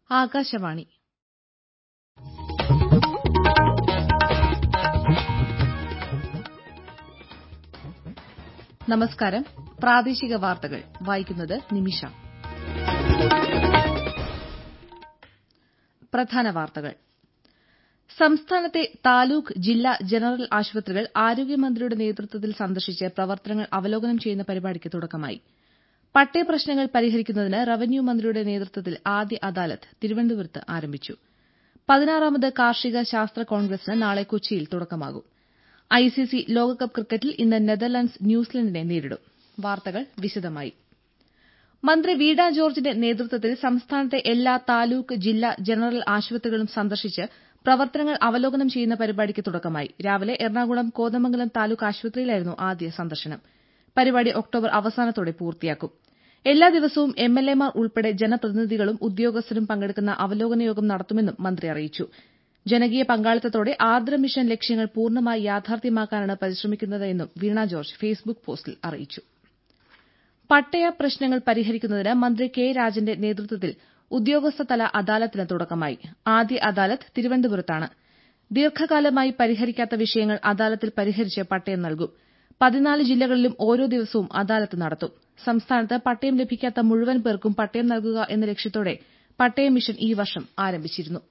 ആകാശവാണി നമസ്കാരം പ്രാദേശിക വാർത്തകൾ വായിക്കുന്നത് നിമിഷ പ്രധാന വാർത്തകൾ സംസ്ഥാനത്തെ താലൂക്ക് ജില്ലാ ജനറൽ ആശുപത്രികൾ ആരോഗ്യമന്ത്രിയുടെ നേതൃത്വത്തിൽ സന്ദർശിച്ച് പ്രവർത്തനങ്ങൾ അവലോകനം ചെയ്യുന്ന പരിപാടിക്ക് തുടക്കമായി പട്ടയ പ്രശ്നങ്ങൾ പരിഹരിക്കുന്നതിന് റവന്യൂ മന്ത്രിയുടെ നേതൃത്വത്തിൽ ആദ്യ അദാലത്ത് തിരുവനന്തപുരത്ത് ആരംഭിച്ചു പതിനാറാമത് കാർഷിക ശാസ്ത്ര കോൺഗ്രസിന് നാളെ കൊച്ചിയിൽ തുടക്കമാകും ഐസിസി ലോകകപ്പ് ക്രിക്കറ്റിൽ ഇന്ന് നെതർലൻഡ്സ് ന്യൂസിലൻഡിനെ നേരിടും വാർത്തകൾ വിശദമായി മന്ത്രി വീണ ജോർജിന്റെ നേതൃത്വത്തിൽ സംസ്ഥാനത്തെ എല്ലാ താലൂക്ക് ജില്ലാ ജനറൽ ആശുപത്രികളും സന്ദർശിച്ച് പ്രവർത്തനങ്ങൾ അവലോകനം ചെയ്യുന്ന പരിപാടിക്ക് തുടക്കമായി രാവിലെ എറണാകുളം കോതമംഗലം താലൂക്ക് ആശുപത്രിയിലായിരുന്നു ആദ്യ സന്ദർശനം പരിപാടി ഒക്ടോബർ അവസാനത്തോടെ പൂർത്തിയാക്കും എല്ലാ ദിവസവും എംഎൽഎമാർ ഉൾപ്പെടെ ജനപ്രതിനിധികളും ഉദ്യോഗസ്ഥരും പങ്കെടുക്കുന്ന അവലോകന യോഗം നടത്തുമെന്നും മന്ത്രി അറിയിച്ചു ജനകീയ പങ്കാളിത്തത്തോടെ ആർദ്ര മിഷൻ ലക്ഷ്യങ്ങൾ പൂർണ്ണമായി യാഥാർത്ഥ്യമാക്കാനാണ് പരിശ്രമിക്കുന്നതെന്നും വീണ ജോർജ് ഫേസ്ബുക്ക് പോസ്റ്റിൽ അറിയിച്ചു പട്ടയ പ്രശ്നങ്ങൾ പരിഹരിക്കുന്നതിന് മന്ത്രി കെ രാജന്റെ നേതൃത്വത്തിൽ ഉദ്യോഗസ്ഥതല അദാലത്തിന് തുടക്കമായി ആദ്യ അദാലത്ത് തിരുവനന്തപുരത്താണ് ദീർഘകാലമായി പരിഹരിക്കാത്ത വിഷയങ്ങൾ അദാലത്തിൽ പരിഹരിച്ച് പട്ടയം നൽകും പതിനാല് ജില്ലകളിലും ഓരോ ദിവസവും അദാലത്ത് നടത്തും സംസ്ഥാനത്ത് പട്ടയം ലഭിക്കാത്ത മുഴുവൻ പേർക്കും പട്ടയം നൽകുക എന്ന ലക്ഷ്യത്തോടെ പട്ടയ മിഷൻ ഈ വർഷം ആരംഭിച്ചിരുന്നു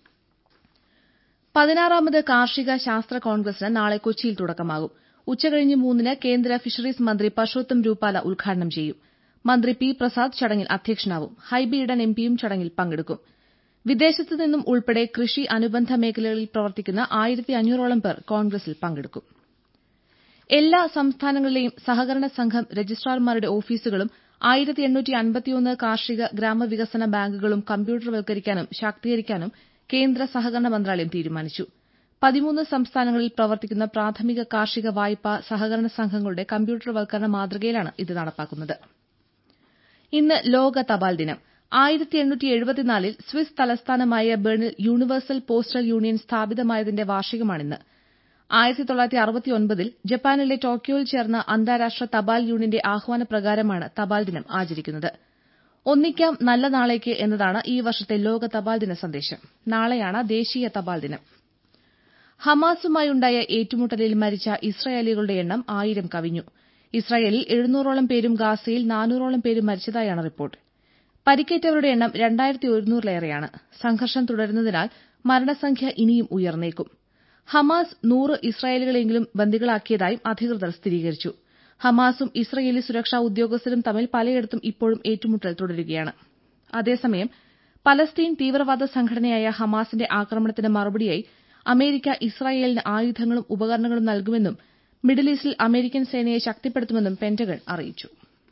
പതിനാറാമത് കാർഷിക ശാസ്ത്ര കോൺഗ്രസിന് നാളെ കൊച്ചിയിൽ തുടക്കമാകും ഉച്ചകഴിഞ്ഞ് മൂന്നിന് കേന്ദ്ര ഫിഷറീസ് മന്ത്രി പർഷോത്തം രൂപാല ഉദ്ഘാടനം ചെയ്യും മന്ത്രി പി പ്രസാദ് ചടങ്ങിൽ അധ്യക്ഷനാവും ഹൈബി ഈഡൻ എംപിയും ചടങ്ങിൽ പങ്കെടുക്കും വിദേശത്തു നിന്നും ഉൾപ്പെടെ കൃഷി അനുബന്ധ മേഖലകളിൽ പ്രവർത്തിക്കുന്ന ആയിരത്തി അഞ്ഞൂറോളം പേർ കോൺഗ്രസിൽ പങ്കെടുക്കും എല്ലാ സംസ്ഥാനങ്ങളിലെയും സഹകരണ സംഘം രജിസ്ട്രാർമാരുടെ ഓഫീസുകളും ആയിരത്തി എണ്ണൂറ്റി അൻപത്തിയൊന്ന് കാർഷിക ഗ്രാമവികസന ബാങ്കുകളും കമ്പ്യൂട്ടർവൽക്കരിക്കാനും ശാക്തീകരിക്കാനും കേന്ദ്ര സഹകരണ മന്ത്രാലയം തീരുമാനിച്ചു പതിമൂന്ന് സംസ്ഥാനങ്ങളിൽ പ്രവർത്തിക്കുന്ന പ്രാഥമിക കാർഷിക വായ്പാ സഹകരണ സംഘങ്ങളുടെ കമ്പ്യൂട്ടർവൽക്കരണ മാതൃകയിലാണ് ഇത് നടപ്പാക്കുന്നത് ഇന്ന് ലോക തപാൽ ദിനം ആയിരത്തി എണ്ണൂറ്റി എഴുപത്തിനാലിൽ സ്വിസ് തലസ്ഥാനമായ ബേണിൽ യൂണിവേഴ്സൽ പോസ്റ്റൽ യൂണിയൻ സ്ഥാപിതമായതിന്റെ വാർഷികമാണിന്ന് ആയിരത്തി തൊള്ളായിരത്തി അറുപത്തിയൊൻപതിൽ ജപ്പാനിലെ ടോക്കിയോയിൽ ചേർന്ന അന്താരാഷ്ട്ര തപാൽ യൂണിയന്റെ ആഹ്വാനപ്രകാരമാണ് തപാൽ ദിനം ആചരിക്കുന്നത് ഒന്നിക്കാം നല്ല നാളേക്ക് എന്നതാണ് ഈ വർഷത്തെ ലോക തപാൽ ദിന സന്ദേശം നാളെയാണ് ദേശീയ തപാൽ ദിനം ഹമാസുമായുണ്ടായ ഏറ്റുമുട്ടലിൽ മരിച്ച ഇസ്രായേലികളുടെ എണ്ണം ആയിരം കവിഞ്ഞു ഇസ്രായേലിൽ എഴുന്നൂറോളം പേരും ഗാസയിൽ നാനൂറോളം പേരും മരിച്ചതായാണ് റിപ്പോർട്ട് പരിക്കേറ്റവരുടെ എണ്ണം രണ്ടായിരത്തി ഒരുന്നൂറിലേറെയാണ് സംഘർഷം തുടരുന്നതിനാൽ മരണസംഖ്യ ഇനിയും ഉയർന്നേക്കും ഹമാസ് നൂറ് ഇസ്രായേലികളെങ്കിലും ബന്ദികളാക്കിയതായും അധികൃതർ സ്ഥിരീകരിച്ചു ഹമാസും ഇസ്രയേലി സുരക്ഷാ ഉദ്യോഗസ്ഥരും തമ്മിൽ പലയിടത്തും ഇപ്പോഴും ഏറ്റുമുട്ടൽ തുടരുകയാണ് അതേസമയം പലസ്തീൻ തീവ്രവാദ സംഘടനയായ ഹമാസിന്റെ ആക്രമണത്തിന് മറുപടിയായി അമേരിക്ക ഇസ്രായേലിന് ആയുധങ്ങളും ഉപകരണങ്ങളും നൽകുമെന്നും മിഡിൽ ഈസ്റ്റിൽ അമേരിക്കൻ സേനയെ ശക്തിപ്പെടുത്തുമെന്നും പെന്റഗൺ അറിയിച്ചു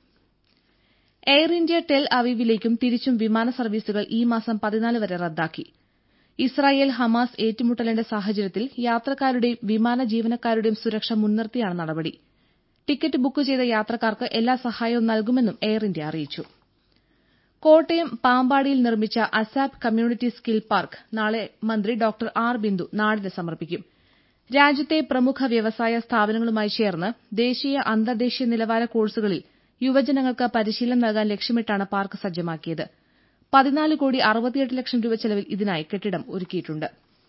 എയർ ഇന്ത്യ ടെൽ അവീവിലേക്കും തിരിച്ചും വിമാന സർവീസുകൾ ഈ മാസം പതിനാല് വരെ റദ്ദാക്കി ഇസ്രായേൽ ഹമാസ് ഏറ്റുമുട്ടലിന്റെ സാഹചര്യത്തിൽ യാത്രക്കാരുടെയും വിമാന ജീവനക്കാരുടെയും സുരക്ഷ മുൻനിർത്തിയാണ് നടപടി ടിക്കറ്റ് ബുക്ക് ചെയ്ത യാത്രക്കാർക്ക് എല്ലാ സഹായവും നൽകുമെന്നും എയർ ഇന്ത്യ അറിയിച്ചു കോട്ടയം പാമ്പാടിയിൽ നിർമ്മിച്ച അസാപ് കമ്മ്യൂണിറ്റി സ്കിൽ പാർക്ക് നാളെ മന്ത്രി ഡോക്ടർ ആർ ബിന്ദു നാടിന് സമർപ്പിക്കും രാജ്യത്തെ പ്രമുഖ വ്യവസായ സ്ഥാപനങ്ങളുമായി ചേർന്ന് ദേശീയ അന്തർദേശീയ നിലവാര കോഴ്സുകളിൽ യുവജനങ്ങൾക്ക് പരിശീലനം നൽകാൻ ലക്ഷ്യമിട്ടാണ് പാർക്ക് സജ്ജമാക്കിയത് പതിനാല് കോടി അറുപത്തിയെട്ട് ലക്ഷം രൂപ ചെലവിൽ ഇതിനായി കെട്ടിടം ഒരുക്കിയിട്ടുണ്ട്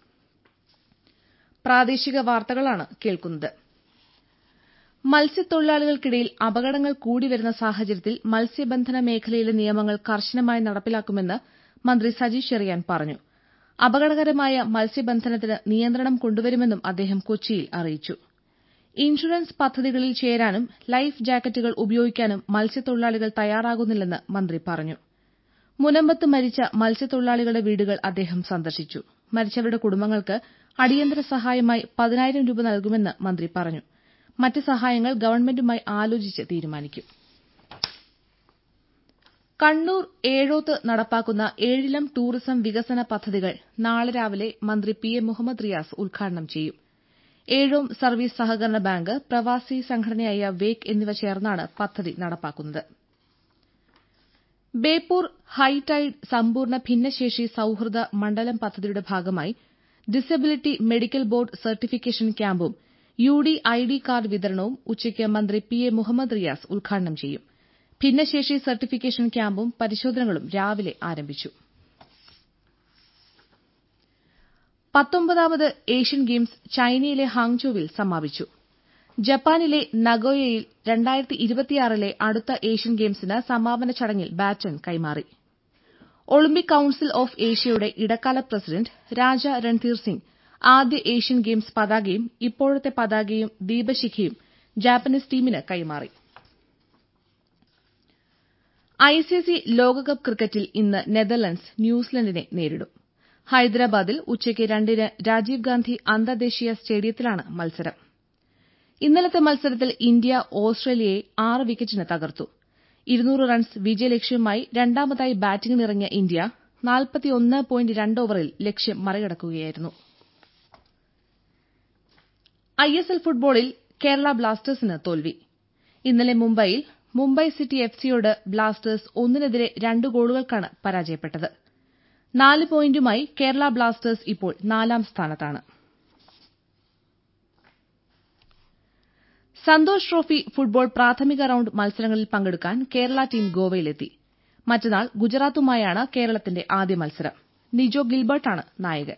പ്രാദേശിക വാർത്തകളാണ് കേൾക്കുന്നത് മത്സ്യത്തൊഴിലാളികൾക്കിടയിൽ അപകടങ്ങൾ കൂടിവരുന്ന സാഹചര്യത്തിൽ മത്സ്യബന്ധന മേഖലയിലെ നിയമങ്ങൾ കർശനമായി നടപ്പിലാക്കുമെന്ന് മന്ത്രി സജി ചെറിയാൻ പറഞ്ഞു അപകടകരമായ മത്സ്യബന്ധനത്തിന് നിയന്ത്രണം കൊണ്ടുവരുമെന്നും അദ്ദേഹം കൊച്ചിയിൽ അറിയിച്ചു ഇൻഷുറൻസ് പദ്ധതികളിൽ ചേരാനും ലൈഫ് ജാക്കറ്റുകൾ ഉപയോഗിക്കാനും മത്സ്യത്തൊഴിലാളികൾ തയ്യാറാകുന്നില്ലെന്ന് മന്ത്രി പറഞ്ഞു മുനമ്പത്ത് മരിച്ച മത്സ്യത്തൊഴിലാളികളുടെ വീടുകൾ അദ്ദേഹം സന്ദർശിച്ചു മരിച്ചവരുടെ കുടുംബങ്ങൾക്ക് അടിയന്തര സഹായമായി പതിനായിരം രൂപ നൽകുമെന്ന് മന്ത്രി പറഞ്ഞു മറ്റ് സഹായങ്ങൾ ഗവൺമെന്റുമായി ആലോചിച്ച് തീരുമാനിക്കും കണ്ണൂർ ഏഴോത്ത് നടപ്പാക്കുന്ന ഏഴിലം ടൂറിസം വികസന പദ്ധതികൾ നാളെ രാവിലെ മന്ത്രി പി എ മുഹമ്മദ് റിയാസ് ഉദ്ഘാടനം ചെയ്യും ഏഴോം സർവീസ് സഹകരണ ബാങ്ക് പ്രവാസി സംഘടനയായ വേക്ക് എന്നിവ ചേർന്നാണ് പദ്ധതി നടപ്പാക്കുന്നത് ബേപ്പൂർ ഹൈടൈഡ് സമ്പൂർണ്ണ ഭിന്നശേഷി സൌഹൃദ മണ്ഡലം പദ്ധതിയുടെ ഭാഗമായി ഡിസബിലിറ്റി മെഡിക്കൽ ബോർഡ് സർട്ടിഫിക്കേഷൻ ക്യാമ്പും U D I D card വിതരണവും ഉച്ചയ്ക്ക് മന്ത്രി പി എ മുഹമ്മദ് റിയാസ് ഉദ്ഘാടനം ചെയ്യും ഭിന്നശേഷി സർട്ടിഫിക്കേഷൻ ക്യാമ്പും പരിശോധനകളും രാവിലെ ആരംഭിച്ചു പത്തൊമ്പതാമത് ഏഷ്യൻ ഗെയിംസ് ചൈനയിലെ ഹാങ്ചോവിൽ സമാപിച്ചു ജപ്പാനിലെ നഗോയയിൽ രണ്ടായിരത്തി ഇരുപത്തിയാറിലെ അടുത്ത ഏഷ്യൻ ഗെയിംസിന് സമാപന ചടങ്ങിൽ ബാറ്റൺ കൈമാറി ഒളിമ്പിക് കൌൺസിൽ ഓഫ് ഏഷ്യയുടെ ഇടക്കാല പ്രസിഡന്റ് രാജ രൺധീർ സിംഗ് ആദ്യ ഏഷ്യൻ ഗെയിംസ് പതാകയും ഇപ്പോഴത്തെ പതാകയും ദീപശിഖയും ജാപ്പനീസ് ടീമിന് കൈമാറി ഐസിസി ലോകകപ്പ് ക്രിക്കറ്റിൽ ഇന്ന് നെതർലൻഡ്സ് ന്യൂസിലൻഡിനെ നേരിടും ഹൈദരാബാദിൽ ഉച്ചയ്ക്ക് രണ്ടിന് രാജീവ് ഗാന്ധി അന്തർദേശീയ സ്റ്റേഡിയത്തിലാണ് മത്സരം ഇന്നലത്തെ മത്സരത്തിൽ ഇന്ത്യ ഓസ്ട്രേലിയയെ ആറ് വിക്കറ്റിന് തകർത്തു ഇരുന്നൂറ് റൺസ് വിജയലക്ഷ്യവുമായി രണ്ടാമതായി ബാറ്റിംഗിനിറങ്ങിയ ഇന്ത്യ നാൽപ്പത്തിയൊന്ന് പോയിന്റ് രണ്ട് ഓവറിൽ ലക്ഷ്യം മറികടക്കുകയായിരുന്നു ഐഎസ്എൽ ഫുട്ബോളിൽ കേരള ബ്ലാസ്റ്റേഴ്സിന് തോൽവി ഇന്നലെ മുംബൈയിൽ മുംബൈ സിറ്റി എഫ്സിയോട് ബ്ലാസ്റ്റേഴ്സ് ഒന്നിനെതിരെ രണ്ട് ഗോളുകൾക്കാണ് പരാജയപ്പെട്ടത് നാല് പോയിന്റുമായി കേരള ബ്ലാസ്റ്റേഴ്സ് ഇപ്പോൾ നാലാം സ്ഥാനത്താണ് സന്തോഷ് ട്രോഫി ഫുട്ബോൾ പ്രാഥമിക റൌണ്ട് മത്സരങ്ങളിൽ പങ്കെടുക്കാൻ കേരള ടീം ഗോവയിലെത്തി മറ്റന്നാൾ ഗുജറാത്തുമായാണ് കേരളത്തിന്റെ ആദ്യ മത്സരം നിജോ ഗിൽബർട്ടാണ് നായകൻ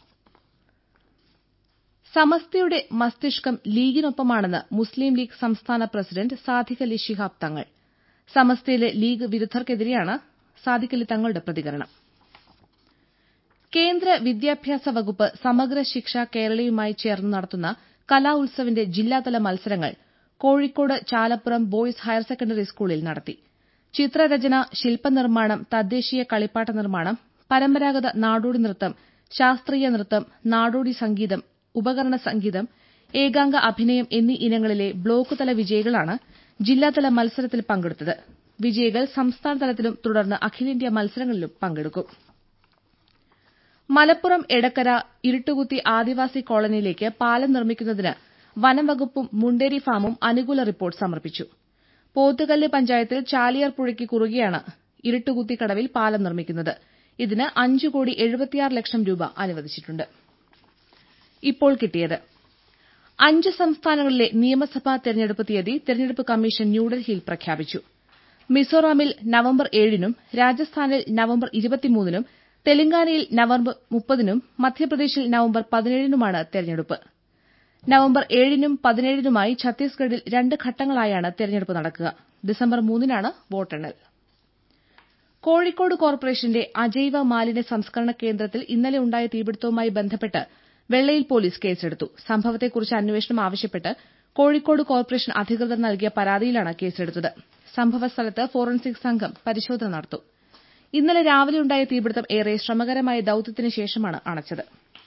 സമസ്തയുടെ മസ്തിഷ്കം ലീഗിനൊപ്പമാണെന്ന് മുസ്ലിം ലീഗ് സംസ്ഥാന പ്രസിഡന്റ് സാദിഖ് അലി ശിഹാബ് തങ്ങൾ സമസ്തയിലെ ലീഗ് വിരുദ്ധർക്കെതിരെയാണ് സാദിഖ് അലി തങ്ങളുടെ പ്രതികരണം കേന്ദ്ര വിദ്യാഭ്യാസ വകുപ്പ് സമഗ്ര ശിക്ഷ കേരളയുമായി ചേർന്ന് നടത്തുന്ന കലാ ഉത്സവിന്റെ ജില്ലാതല മത്സരങ്ങൾ Kozhikode Chalappuram boys higher secondary സ്കൂളിൽ നടത്തി ചിത്രരചന ശില്പനിർമ്മാണം തദ്ദേശീയ കളിപ്പാട്ട നിർമ്മാണം പരമ്പരാഗത നാടോടി നൃത്തം ശാസ്ത്രീയ നൃത്തം നാടോടി സംഗീതം ഉപകരണ സംഗീതം ഏകാംഗ അഭിനയം എന്നീ ഇനങ്ങളിലെ ബ്ലോക്ക് തല വിജയികളാണ് ജില്ലാതല മത്സരത്തിൽ പങ്കെടുത്തത് വിജയികൾ സംസ്ഥാനതലത്തിലും തുടർന്ന് അഖിലേന്ത്യാ മത്സരങ്ങളിലും പങ്കെടുക്കും മലപ്പുറം എടക്കര ഇരുട്ടുകുത്തി ആദിവാസി കോളനിയിലേക്ക് പാലം നിർമ്മിക്കുന്നതിന് വനംവകുപ്പും മുണ്ടേരി ഫാമും അനുകൂല റിപ്പോർട്ട് സമർപ്പിച്ചു പോത്തുകല്ല് പഞ്ചായത്തിൽ ചാലിയാർ പുഴയ്ക്ക് കുറുകെയാണ് ഇരുട്ടുകുത്തിക്കടവിൽ പാലം നിർമ്മിക്കുന്നത് ഇതിന് അഞ്ച് കോടി എഴുപത്തിയാറ് ലക്ഷം രൂപ അനുവദിച്ചിട്ടുണ്ട് ഇപ്പോൾ കിട്ടിയത് അഞ്ച് സംസ്ഥാനങ്ങളിലെ നിയമസഭാ തെരഞ്ഞെടുപ്പ് തീയതി തെരഞ്ഞെടുപ്പ് കമ്മീഷൻ ന്യൂഡൽഹിയിൽ പ്രഖ്യാപിച്ചു മിസോറാമിൽ നവംബർ ഏഴിനും രാജസ്ഥാനിൽ നവംബർ ഇരുപത്തിമൂന്നിനും തെലങ്കാനയിൽ നവംബർ മുപ്പതിനും മധ്യപ്രദേശിൽ നവംബർ പതിനേഴിനുമാണ് തെരഞ്ഞെടുപ്പ് നവംബർ ഏഴിനും പതിനേഴിനുമായി ഛത്തീസ്ഗഡിൽ രണ്ട് ഘട്ടങ്ങളായാണ് തെരഞ്ഞെടുപ്പ് നടക്കുക ഡിസംബർ മൂന്നിനാണ് വോട്ടെണ്ണൽ കോഴിക്കോട് കോർപ്പറേഷന്റെ അജൈവ മാലിന്യ സംസ്കരണ കേന്ദ്രത്തിൽ ഇന്നലെ ഉണ്ടായ തീപിടുത്തവുമായി ബന്ധപ്പെട്ട് വെള്ളയിൽ പോലീസ് കേസെടുത്തു സംഭവത്തെക്കുറിച്ച് അന്വേഷണം ആവശ്യപ്പെട്ട് കോഴിക്കോട് കോർപ്പറേഷൻ അധികൃതർ നൽകിയ പരാതിയിലാണ് കേസെടുത്തത് സംഭവസ്ഥലത്ത് ഫോറൻസിക് സംഘം പരിശോധന നടത്തും ഇന്നലെ രാവിലെ ഉണ്ടായ തീപിടുത്തം ഏറെ ശ്രമകരമായ ദൌത്യത്തിന് ശേഷമാണ് അണച്ചത്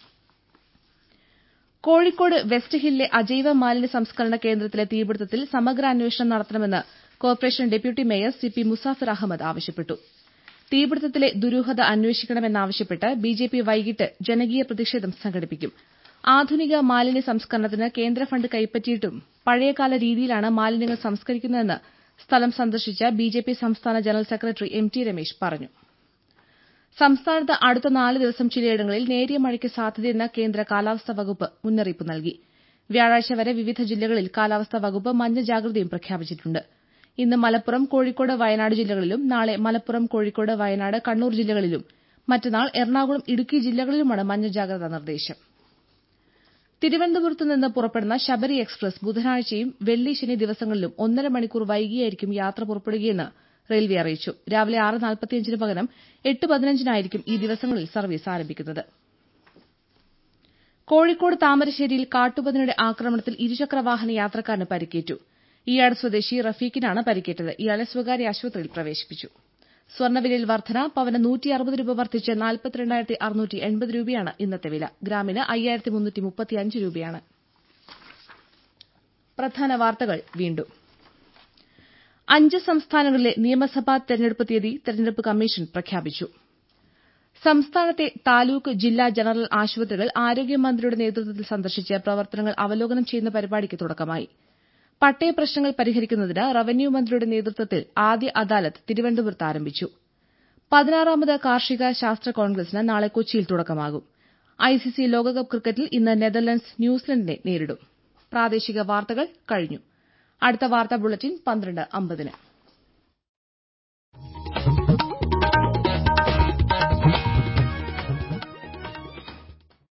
കോഴിക്കോട് വെസ്റ്റ് ഹില്ലിലെ അജൈവ മാലിന്യ സംസ്കരണ കേന്ദ്രത്തിലെ തീപിടുത്തത്തിൽ സമഗ്ര അന്വേഷണം നടത്തണമെന്ന് corporation deputy mayor C P Musafir Ahammed ആവശ്യപ്പെട്ടു തീപിടുത്തത്തിലെ ദുരൂഹത അന്വേഷിക്കണമെന്നാവശ്യപ്പെട്ട് ബിജെപി വൈകിട്ട് ജനകീയ പ്രതിഷേധം സംഘടിപ്പിക്കും ആധുനിക മാലിന്യ സംസ്കരണത്തിന് കേന്ദ്ര ഫണ്ട് കൈപ്പറ്റിയിട്ടും പഴയകാല രീതിയിലാണ് മാലിന്യങ്ങൾ സംസ്കരിക്കുന്നതെന്ന് സ്ഥലം സന്ദർശിച്ച ബിജെപി സംസ്ഥാന general secretary M T Ramesh പറഞ്ഞു സംസ്ഥാനത്ത് അടുത്ത നാല് ദിവസം ചിലയിടങ്ങളിൽ നേരിയ മഴയ്ക്ക് സാധ്യതയെന്ന് കേന്ദ്ര കാലാവസ്ഥാ വകുപ്പ് മുന്നറിയിപ്പ് നൽകി വ്യാഴാഴ്ച വരെ വിവിധ ജില്ലകളിൽ കാലാവസ്ഥാ വകുപ്പ് മഞ്ഞ ജാഗ്രതയും പ്രഖ്യാപിച്ചിട്ടുണ്ട് ഇന്ന് മലപ്പുറം കോഴിക്കോട് വയനാട് ജില്ലകളിലും നാളെ മലപ്പുറം കോഴിക്കോട് വയനാട് കണ്ണൂർ ജില്ലകളിലും മറ്റന്നാൾ എറണാകുളം ഇടുക്കി ജില്ലകളിലുമാണ് മഞ്ഞ ജാഗ്രതാ നിർദ്ദേശം തിരുവനന്തപുരത്ത് നിന്ന് പുറപ്പെടുന്ന ശബരി എക്സ്പ്രസ് ബുധനാഴ്ചയും വെള്ളി ശനി ദിവസങ്ങളിലും ഒന്നര മണിക്കൂർ വൈകിയായിരിക്കും യാത്ര പുറപ്പെടുകയെന്ന് റെയിൽവേ അറിയിച്ചു രാവിലെ ആറ് നാൽപ്പത്തിയഞ്ചിന് പകരം എട്ട് പതിനഞ്ചിനായിരിക്കും ഈ ദിവസങ്ങളിൽ സർവീസ് ആരംഭിക്കുന്നത് കോഴിക്കോട് താമരശ്ശേരിയിൽ കാട്ടുപന്നിയുടെ ആക്രമണത്തിൽ ഇരുചക്രവാഹന യാത്രക്കാരന് പരിക്കേറ്റു ഈയാട് സ്വദേശി റഫീഖിനാണ് പരിക്കേറ്റത് ഇയാളെ സ്വകാര്യ ആശുപത്രിയിൽ പ്രവേശിപ്പിച്ചു സ്വർണ്ണവിലയിൽ വർധന പവന് നൂറ്റി അറുപത് രൂപ വർദ്ധിച്ച് നാൽപ്പത്തിരണ്ടായിരത്തി അറുന്നൂറ്റി എൺപത് രൂപയാണ് ഇന്നത്തെ വില ഗ്രാമിന് അയ്യായിരത്തി മുന്നൂറ്റി മുപ്പത്തിയഞ്ച് രൂപയാണ് പ്രധാന വാർത്തകൾ വീണ്ടും അഞ്ച് സംസ്ഥാനങ്ങളിലെ നിയമസഭാ തെരഞ്ഞെടുപ്പ് തീയതി തെരഞ്ഞെടുപ്പ് കമ്മീഷൻ പ്രഖ്യാപിച്ചു സംസ്ഥാനത്തെ താലൂക്ക് ജില്ലാ ജനറൽ ആശുപത്രികൾ ആരോഗ്യമന്ത്രിയുടെ നേതൃത്വത്തിൽ സന്ദർശിച്ച് പ്രവർത്തനങ്ങൾ അവലോകനം ചെയ്യുന്ന പരിപാടിക്ക് തുടക്കമായി പട്ടയ പ്രശ്നങ്ങൾ പരിഹരിക്കുന്നതിന് റവന്യൂ മന്ത്രിയുടെ നേതൃത്വത്തിൽ ആദ്യ അദാലത്ത് തിരുവനന്തപുരത്ത് ആരംഭിച്ചു പതിനാറാമത് കാർഷിക ശാസ്ത്ര കോൺഗ്രസിന് നാളെ കൊച്ചിയിൽ തുടക്കമാകും ഐസിസി ലോകകപ്പ് ക്രിക്കറ്റിൽ ഇന്ന് നെതർലൻഡ്സ് ന്യൂസിലൻഡിനെ നേരിടും പ്രാദേശിക വാർത്തകൾ കഴിഞ്ഞു അടുത്ത വാർത്താ ബുള്ളറ്റിൻ പന്ത്രണ്ട് അമ്പതിന്